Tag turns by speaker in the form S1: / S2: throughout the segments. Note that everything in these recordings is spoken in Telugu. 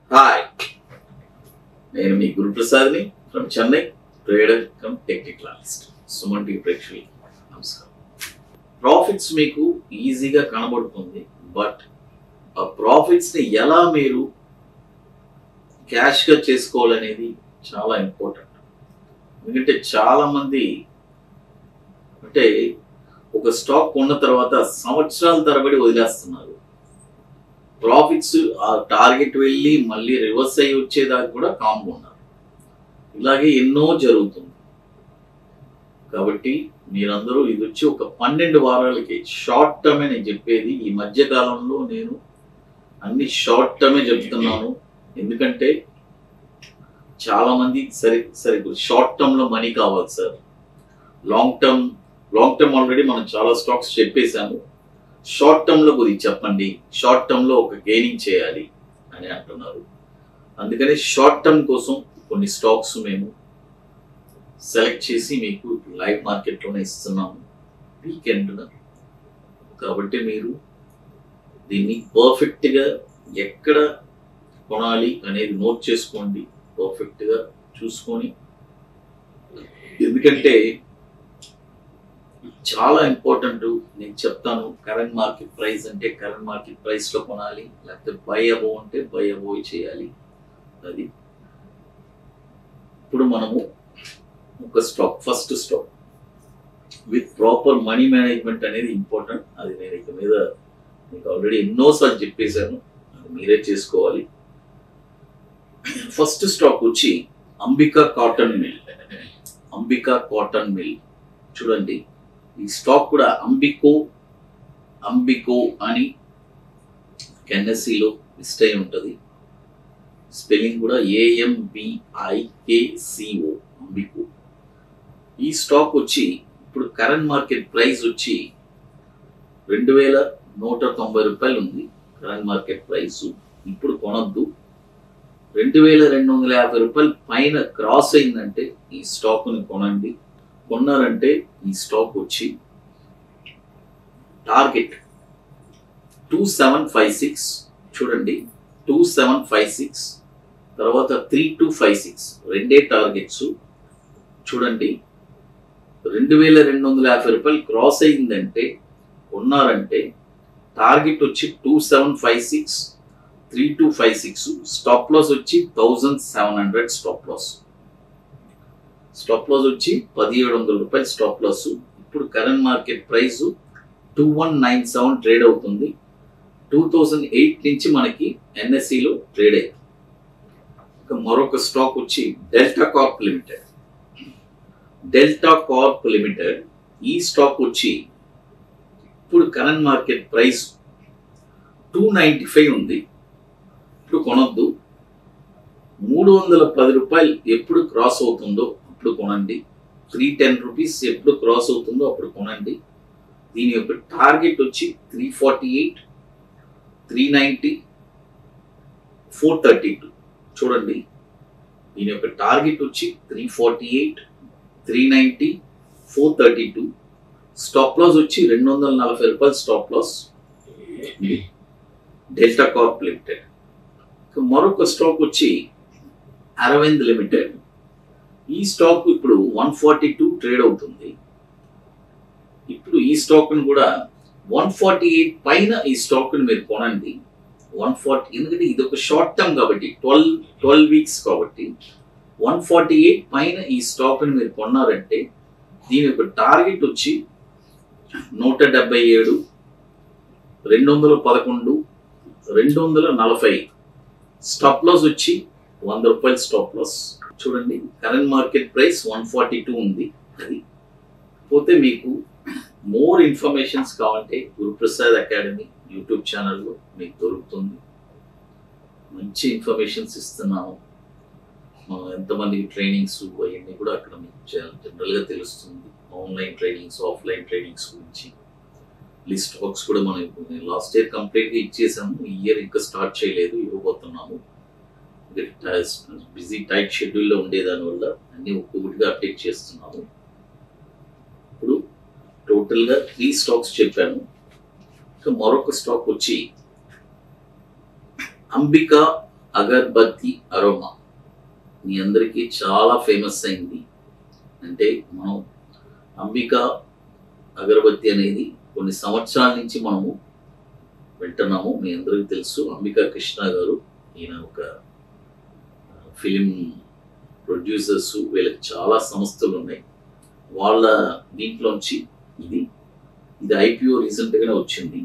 S1: హాయ్ నేను మీ గురుప్రసాద్ని ఫ్రమ్ చెన్నై ట్రేడర్ కమ్ టెక్నికలిస్ట్ సుమన్ టీ ప్రేక్షకులకి నమస్కారం ప్రాఫిట్స్ మీకు ఈజీగా కనబడుతుంది బట్ ఆ ప్రాఫిట్స్ని ఎలా మీరు క్యాష్గా చేసుకోవాలనేది చాలా ఇంపార్టెంట్ ఎందుకంటే చాలా మంది అంటే ఒక స్టాక్ కొన్న తర్వాత సంవత్సరాల తరబడి వదిలేస్తున్నారు ప్రాఫిట్స్ ఆ టార్గెట్ వెళ్ళి మళ్ళీ రివర్స్ అయ్యి వచ్చేదాకా కూడా కామ్గా ఉన్నారు ఇలాగే ఎన్నో జరుగుతుంది కాబట్టి మీరందరూ ఇది వచ్చి ఒక పన్నెండు వారాలకి షార్ట్ టర్మే నేను చెప్పేది ఈ మధ్య కాలంలో నేను అన్ని షార్ట్ టర్మే చెప్తున్నాను ఎందుకంటే చాలా మంది సరే సరే షార్ట్ టర్మ్ లో మనీ కావాలి sir long term long term already మనం చాలా స్టాక్స్ చెప్పేశాము షార్ట్ టర్మ్ లో కొద్దిగా చెప్పండి షార్ట్ టర్మ్ లో ఒక గెయినింగ్ చేయాలి అని అంటున్నారు అందుకని షార్ట్ టర్మ్ కోసం కొన్ని స్టాక్స్ మేము సెలెక్ట్ చేసి మీకు లైవ్ మార్కెట్లోనే ఇస్తున్నాము వీకెండ్ కాబట్టి మీరు దీన్ని పర్ఫెక్ట్గా ఎక్కడ కొనాలి అనేది నోట్ చేసుకోండి పర్ఫెక్ట్గా చూసుకొని ఎందుకంటే చాలా ఇంపార్టెంట్ నేను చెప్తాను కరెంట్ మార్కెట్ ప్రైస్ అంటే కరెంట్ మార్కెట్ ప్రైస్ లో కొనాలి లేకపోతే బై అబో అంటే బై అబో చేయాలి అది ఇప్పుడు మనము ఒక stock first stock with proper money management అనేది ఇంపార్టెంట్ అది నేను ఇక మీద మీకు ఆల్రెడీ ఎన్నోసార్లు చెప్పేశాను అది మీరే చేసుకోవాలి ఫస్ట్ స్టాక్ వచ్చి Ambika cotton mill Ambika cotton mill చూడండి ఈ స్టాక్ కూడా అంబికో అంబికో అని కెన్ఎస్సిలో లిస్ట్ అయి ఉంటుంది స్పెల్లింగ్ కూడా ఏఎంబిఐకేసిఓ అంబికో ఈ స్టాక్ వచ్చి ఇప్పుడు కరెంట్ మార్కెట్ ప్రైస్ వచ్చి రెండు వేల నూట తొంభై రూపాయలు ఉంది కరెంట్ మార్కెట్ ప్రైస్ ఇప్పుడు కొనొద్దు రెండు వేల రెండు వందల యాభై రూపాయలు పైన క్రాస్ అయిందంటే ఈ స్టాక్ని కొనండి కొన్నారంటే ఈ స్టాక్ వచ్చి target two seven five six చూడండి టూ సెవెన్ ఫైవ్ సిక్స్ తర్వాత త్రీ టూ ఫైవ్ సిక్స్ రెండే టార్గెట్స్ చూడండి రెండు వేల రెండు వందల యాభై రూపాయలు క్రాస్ అయిందంటే కొన్నారంటే టార్గెట్ వచ్చి two seven five six three two five six stop loss వచ్చి thousand seven hundred stop loss stop loss వచ్చి పదిహేడు వందల రూపాయలు స్టాప్ లాస్ ఇప్పుడు current market price two one nine seven trade అవుతుంది టూ థౌజండ్ ఎయిట్ నుంచి మనకి ఎన్ఎస్సిలో ట్రేడ్ అయింది ఇక మరొక స్టాక్ వచ్చి Delta Corp Limited Delta Corp Limited ఈ స్టాక్ వచ్చి ఇప్పుడు current market price two ninety five ఉంది ఇప్పుడు కొనొద్దు మూడు వందల పది రూపాయలు ఎప్పుడు క్రాస్ అవుతుందో అప్పుడు కొనండి త్రీ టెన్ రూపీస్ ఎప్పుడు క్రాస్ అవుతుందో అప్పుడు కొనండి దీని యొక్క టార్గెట్ వచ్చి three forty eight three ninety four thirty two చూడండి దీని యొక్క టార్గెట్ వచ్చి three forty eight three ninety four thirty two stop loss వచ్చి రెండు వందల నలభై రూపాయలు stop loss Delta Corp Limited మరొక స్టాక్ వచ్చి అరవింద్ లిమిటెడ్ ఈ స్టాక్ ఇప్పుడు వన్ ఫార్టీ టూ ట్రేడ్ అవుతుంది ఇప్పుడు ఈ స్టాక్ను కూడా వన్ ఫార్టీ ఎయిట్ పైన ఈ స్టాక్ని మీరు కొనండి వన్ ఫార్టీ ఎందుకంటే ఇది ఒక షార్ట్ టర్మ్ కాబట్టి ట్వెల్వ్ ట్వెల్వ్ వీక్స్ కాబట్టి వన్ ఫార్టీ ఎయిట్ పైన ఈ స్టాక్ని మీరు కొన్నారంటే దీని యొక్క టార్గెట్ వచ్చి నూట డెబ్బై ఏడు రెండు వందల పదకొండు రెండు వందల నలభై స్టాప్ లాస్ వచ్చి వంద రూపాయలు స్టాప్ లాస్ చూడండి current market price one forty two ఉంది అది పోతే మీకు మోర్ ఇన్ఫర్మేషన్స్ కావాలంటే గురుప్రసాద్ అకాడమీ యూట్యూబ్ ఛానల్లో మీకు దొరుకుతుంది మంచి ఇన్ఫర్మేషన్స్ ఇస్తున్నాము మనం ఎంతమందికి ట్రైనింగ్స్ అవన్నీ కూడా అక్కడ మీకు జనరల్గా తెలుస్తుంది ఆన్లైన్ ట్రైనింగ్స్ ఆఫ్లైన్ ట్రైనింగ్స్ గురించి లిస్ట్ బాక్స్ కూడా మనం లాస్ట్ ఇయర్ కంప్లీట్గా ఇచ్చేసాము ఈ ఇయర్ ఇంకా స్టార్ట్ చేయలేదు ఇవ్వబోతున్నాము బిజీ టైట్ షెడ్యూల్లో ఉండేదాని వల్ల అన్ని ఒక్కొక్కటిగా అప్డేట్ చేస్తున్నాము ఇప్పుడు టోటల్గా త్రీ స్టాక్స్ చెప్పాను ఇంకా మరొక స్టాక్ వచ్చి అంబికా అగర్బత్తి అరోమా మీ అందరికీ చాలా ఫేమస్ అయింది అంటే మనం అంబికా అగరబత్తి అనేది కొన్ని సంవత్సరాల నుంచి మనము వింటున్నాము మీ అందరికీ తెలుసు అంబికా కృష్ణ గారు ఈయన ఒక ఫిలిం ప్రొడ్యూసర్స్ వీళ్ళకి చాలా సంస్థలు ఉన్నాయి వాళ్ళ దీంట్లోంచి ఇది ఇది ఐపీఓ రీసెంట్గానే వచ్చింది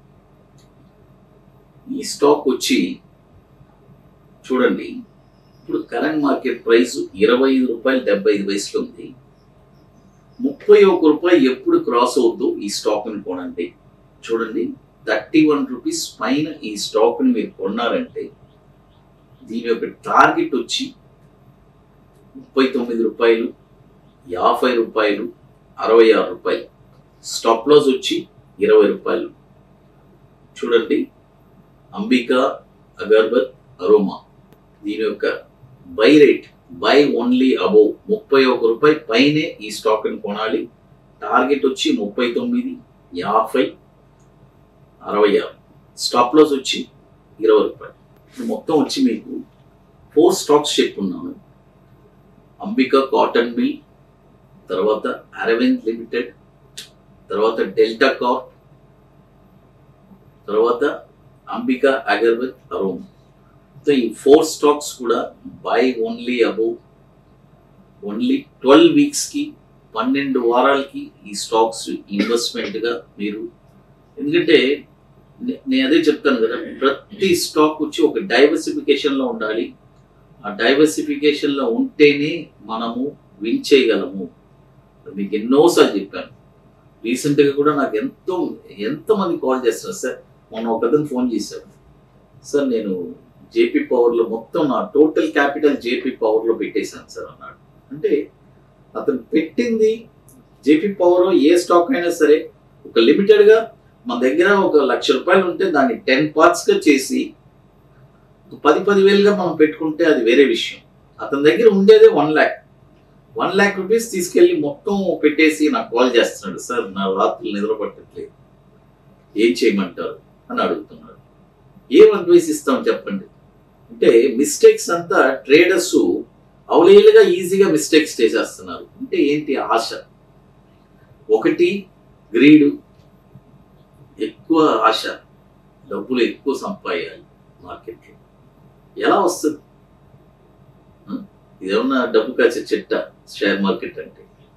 S1: ఈ స్టాక్ వచ్చి చూడండి ఇప్పుడు కరెంట్ మార్కెట్ ప్రైస్ ఇరవై ఐదు రూపాయలు డెబ్బై ఐదు వయసులో ఉంది ముప్పై ఒక రూపాయి ఎప్పుడు క్రాస్ అవుద్దు ఈ స్టాక్ని కొనండి చూడండి థర్టీ వన్ రూపీస్ పైన ఈ స్టాక్ని మీరు కొన్నారంటే దీని యొక్క టార్గెట్ వచ్చి ముప్పై తొమ్మిది రూపాయలు యాభై రూపాయలు అరవై ఆరు రూపాయలు స్టాప్ లాస్ వచ్చి ఇరవై రూపాయలు చూడండి అంబికా అగర్బత్ అరోమా దీని యొక్క buy rate buy only above ముప్పై ఒక రూపాయి పైనే ఈ స్టాక్ని కొనాలి టార్గెట్ వచ్చి ముప్పై తొమ్మిది యాభై అరవై ఆరు స్టాప్ లాస్ వచ్చి ఇరవై రూపాయలు ఇప్పుడు మొత్తం వచ్చి మీకు ఫోర్ స్టాక్స్ చెప్పున్నాను అంబికా కాటన్ మిల్ తర్వాత అరవింద్ లిమిటెడ్ తర్వాత డెల్టా కార్ప్ తర్వాత అంబికా అగర్బత్ అరోమ్ సో ఈ ఫోర్ స్టాక్స్ కూడా buy only above only twelve వీక్స్కి పన్నెండు వారాలకి ఈ స్టాక్స్ ఇన్వెస్ట్మెంట్గా మీరు ఎందుకంటే నే- నేను అదే చెప్తాను కదా ప్రతి స్టాక్ వచ్చి ఒక డైవర్సిఫికేషన్లో ఉండాలి ఆ డైవర్సిఫికేషన్లో ఉంటేనే మనము విన్ చేయగలము మీకు ఎన్నోసార్లు చెప్పాను రీసెంట్గా కూడా నాకు ఎంతో ఎంతమంది కాల్ చేస్తున్నారు సార్ మొన్న ఒక అతను ఫోన్ చేశాడు సార్ నేను జేపీ పవర్లో మొత్తం నా టోటల్ క్యాపిటల్ జేపీ పవర్లో పెట్టేశాను సార్ అన్నాడు అంటే అతను పెట్టింది జేపీ పవర్ ఏ స్టాక్ అయినా సరే ఒక లిమిటెడ్గా మన దగ్గర ఒక లక్ష రూపాయలు ఉంటే దాన్ని టెన్ పార్ట్స్గా చేసి ఒక పది పది వేలుగా మనం పెట్టుకుంటే అది వేరే విషయం అతని దగ్గర ఉండేదే one lakh one lakh rupees తీసుకెళ్ళి మొత్తం పెట్టేసి నాకు కాల్ చేస్తున్నాడు సార్ నా రాత్రులు నిద్ర పట్టట్లేదు ఏం చేయమంటారు అని అడుగుతున్నాడు ఏం అడ్వైస్ ఇస్తాం చెప్పండి అంటే మిస్టేక్స్ అంతా ట్రేడర్స్ అవలీలుగా ఈజీగా మిస్టేక్స్ చేసేస్తున్నారు అంటే ఏంటి ఆశ ఒకటి గ్రీడు ఎక్కువ ఆశ డబ్బులు ఎక్కువ సంపాదించాలి మార్కెట్లో ఎలా వస్తుంది ఆ? ఇదేమన్నా డబ్బు కాచే చెట్ట షేర్ మార్కెట్ అంటే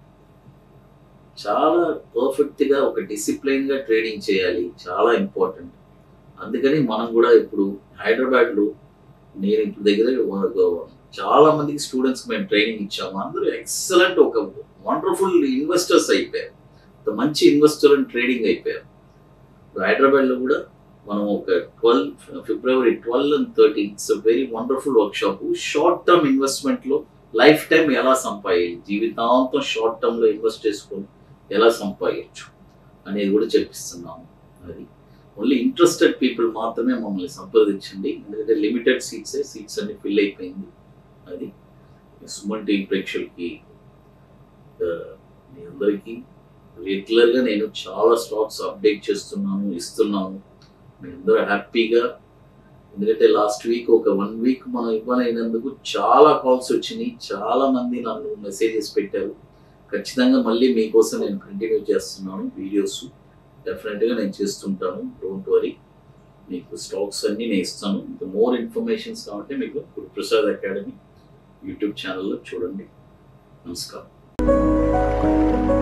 S1: చాలా పర్ఫెక్ట్ గా ఒక డిసిప్లైన్ గా ట్రేడింగ్ చేయాలి చాలా ఇంపార్టెంట్ అందుకని మనం కూడా ఇప్పుడు హైదరాబాద్ లో నేను ఇప్పుడు దగ్గర ఒక- చాలా మందికి స్టూడెంట్స్ మేము ట్రైనింగ్ ఇచ్చాము అందరూ ఎక్సలెంట్ ఒక వండర్ఫుల్ ఇన్వెస్టర్స్ అయిపోయారు ఒక మంచి ఇన్వెస్టర్ అండ్ ట్రేడింగ్ అయిపోయారు ఇప్పుడు హైదరాబాద్ లో కూడా మనం ఒక twelve February twelve and thirteen it's very wonderful workshop short term investment లో లైఫ్ టైం ఎలా సంపాదించాలి జీవితాంతం షార్ట్ టర్మ్ లో ఇన్వెస్ట్ చేసుకొని ఎలా సంపాదించు అనేది కూడా చెప్పిస్తున్నాము అది ఓన్లీ ఇంట్రెస్టెడ్ పీపుల్ మాత్రమే మమ్మల్ని సంప్రదించండి ఎందుకంటే లిమిటెడ్ సీట్సే సీట్స్ అన్ని ఫిల్ అయిపోయింది అది సుమన్ టీవీ ప్రేక్షకులకి ఆ, మీ అందరికీ రెగ్యులర్గా నేను చాలా స్టాక్స్ అప్డేట్ చేస్తున్నాను ఇస్తున్నాను మీ అందరూ హ్యాపీగా ఎందుకంటే లాస్ట్ వీక్ ఒక వన్ వీక్ మనం ఇవ్వలేనందుకు చాలా కాల్స్ వచ్చినాయి చాలా మంది నన్ను మెసేజెస్ పెట్టారు ఖచ్చితంగా మళ్ళీ మీకోసం నేను కంటిన్యూ చేస్తున్నాను వీడియోస్ డెఫినెట్గా నేను చేస్తుంటాను డోంట్ వరీ మీకు స్టాక్స్ అన్నీ నేను ఇస్తాను ఇంకా మోర్ ఇన్ఫర్మేషన్స్ కావాలంటే మీకు గురుప్రసాద్ అకాడమీ యూట్యూబ్ ఛానల్లో చూడండి నమస్కారం